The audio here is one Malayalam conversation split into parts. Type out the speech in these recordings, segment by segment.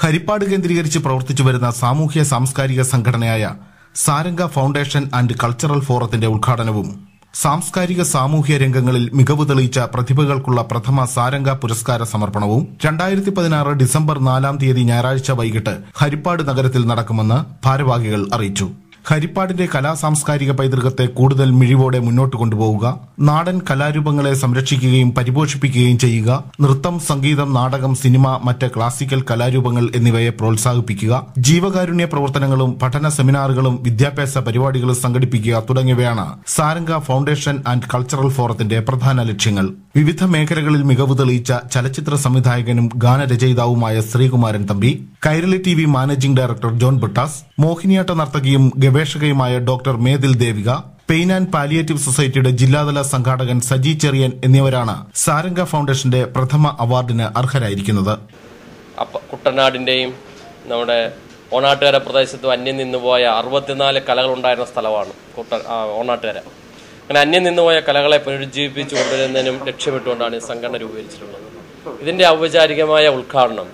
ഹരിപ്പാട് കേന്ദ്രീകരിച്ച് പ്രവർത്തിച്ചു വരുന്ന സാമൂഹ്യ സാംസ്കാരിക സംഘടനയായ സാരംഗ ഫൗണ്ടേഷൻ ആൻഡ് കൾച്ചറൽ ഫോറത്തിന്റെ ഉദ്ഘാടനവും സാംസ്കാരിക സാമൂഹ്യ രംഗങ്ങളിൽ മികവ് തെളിയിച്ച പ്രതിഭകൾക്കുള്ള പ്രഥമ സാരംഗ പുരസ്കാര സമർപ്പണവും രണ്ടായിരത്തി പതിനാറ് ഡിസംബർ നാലാം തീയതി ഞായറാഴ്ച വൈകിട്ട് ഹരിപ്പാട് നഗരത്തിൽ നടക്കുമെന്ന് ഭാരവാഹികൾ അറിയിച്ചു ഹരിപ്പാടിന്റെ കലാ സാംസ്കാരിക പൈതൃകത്തെ കൂടുതൽ മിഴിവോടെ മുന്നോട്ട് കൊണ്ടുപോവുക നാടൻ കലാരൂപങ്ങളെ സംരക്ഷിക്കുകയും പരിപോഷിപ്പിക്കുകയും ചെയ്യുക നൃത്തം സംഗീതം നാടകം സിനിമ മറ്റ് ക്ലാസിക്കൽ കലാരൂപങ്ങൾ എന്നിവയെ പ്രോത്സാഹിപ്പിക്കുക ജീവകാരുണ്യ പ്രവർത്തനങ്ങളും പഠന സെമിനാറുകളും വിദ്യാഭ്യാസ പരിപാടികളും സംഘടിപ്പിക്കുക തുടങ്ങിയവയാണ് സാരംഗ ഫൗണ്ടേഷൻ ആൻഡ് കൾച്ചറൽ ഫോറത്തിന്റെ പ്രധാന ലക്ഷ്യങ്ങൾ വിവിധ മേഖലകളിൽ മികവ് തെളിയിച്ച ചലച്ചിത്ര സംവിധായകനും ഗാനരചയിതാവുമായ Sreekumaran Thampi Kairali T V managing director John Brittas മോഹിനിയാട്ട നർത്തകിയും ഗവേഷകയുമായ doctor Methil Devika pain and palliative സൊസൈറ്റിയുടെ ജില്ലാതല സംഘാടകൻ സജി ചെറിയൻ എന്നിവരാണ് സാരംഗ ഫൗണ്ടേഷന്റെ പ്രഥമ അവാർഡിന് അർഹരായിരിക്കുന്നത് അപ്പ കുട്ടനാടിൻ്റെയും നമ്മുടെ ഓണാട്ടുകര പ്രദേശത്തും അന്യം നിന്നുപോയ അറുപത്തിനാല് കലകളുണ്ടായിരുന്ന സ്ഥലമാണ് കുട്ട ആ, ഓണാട്ടുകര അങ്ങനെ അന്യം നിന്നുപോയ കലകളെ പുനരുജ്ജീവിപ്പിച്ചു കൊണ്ടുവരുന്നതിനും ലക്ഷ്യമിട്ടുകൊണ്ടാണ് ഈ സംഘടന രൂപീകരിച്ചിട്ടുള്ളത് ഇതിൻ്റെ ഔപചാരികമായ ഉദ്ഘാടനം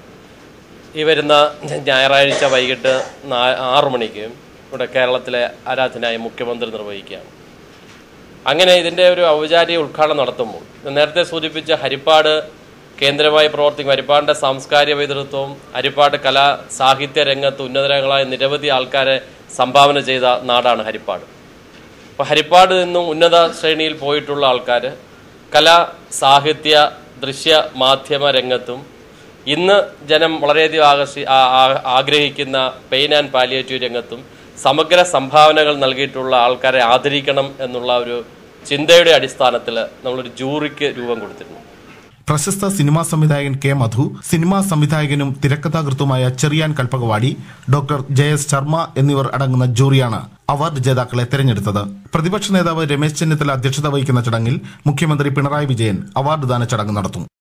ഈ വരുന്ന ഞായറാഴ്ച വൈകിട്ട് നാ- ആറു മണിക്ക് ഇവിടെ കേരളത്തിലെ ആരാധനായ മുഖ്യമന്ത്രി നിർവഹിക്കുകയാണ് അങ്ങനെ ഇതിൻ്റെ ഒരു ഔപചാരിക ഉദ്ഘാടനം നടത്തുമ്പോൾ ഞാൻ നേരത്തെ സൂചിപ്പിച്ച ഹരിപ്പാട് കേന്ദ്രമായി പ്രവർത്തിക്കും ഹരിപ്പാടിൻ്റെ സാംസ്കാരിക പൈതൃത്വവും ഹരിപ്പാട് കലാ സാഹിത്യ രംഗത്ത് ഉന്നതങ്ങളായ നിരവധി ആൾക്കാരെ സംഭാവന ചെയ്ത നാടാണ് ഹരിപ്പാട് അപ്പോൾ ഹരിപ്പാട് നിന്നും ഉന്നത ശ്രേണിയിൽ പോയിട്ടുള്ള ആൾക്കാർ കലാ സാഹിത്യ ദൃശ്യ മാധ്യമ രംഗത്തും ഇന്ന് ജനം വളരെയധികം ആകർഷി ആ- ആ- ആഗ്രഹിക്കുന്ന പെയിൻ ആൻഡ് പാലിയേറ്റീവ് രംഗത്തും സമഗ്ര സംഭാവനകൾ നൽകിയിട്ടുള്ള ആൾക്കാരെ ആദരിക്കണം എന്നുള്ള ഒരു ചിന്തയുടെ അടിസ്ഥാനത്തിൽ നമ്മളൊരു ജൂറിക്ക് രൂപം കൊടുത്തിരുന്നു പ്രശസ്ത സിനിമാ സംവിധായകൻ കെ മധു സിനിമാ സംവിധായകനും തിരക്കഥാകൃത്തുമായ ചെറിയാൻ കൽപ്പകവാടി ഡോക്ടർ ജയസ് ശർമ്മ എന്നിവർ അടങ്ങുന്ന ജൂറിയാണ് അവാർഡ് ജേതാക്കളെ തെരഞ്ഞെടുത്തത് പ്രതിപക്ഷ നേതാവ് രമേശ് ചെന്നിത്തല അധ്യക്ഷത വഹിക്കുന്ന ചടങ്ങിൽ മുഖ്യമന്ത്രി പിണറായി വിജയൻ അവാർഡ് ദാന ചടങ്ങ് നടത്തും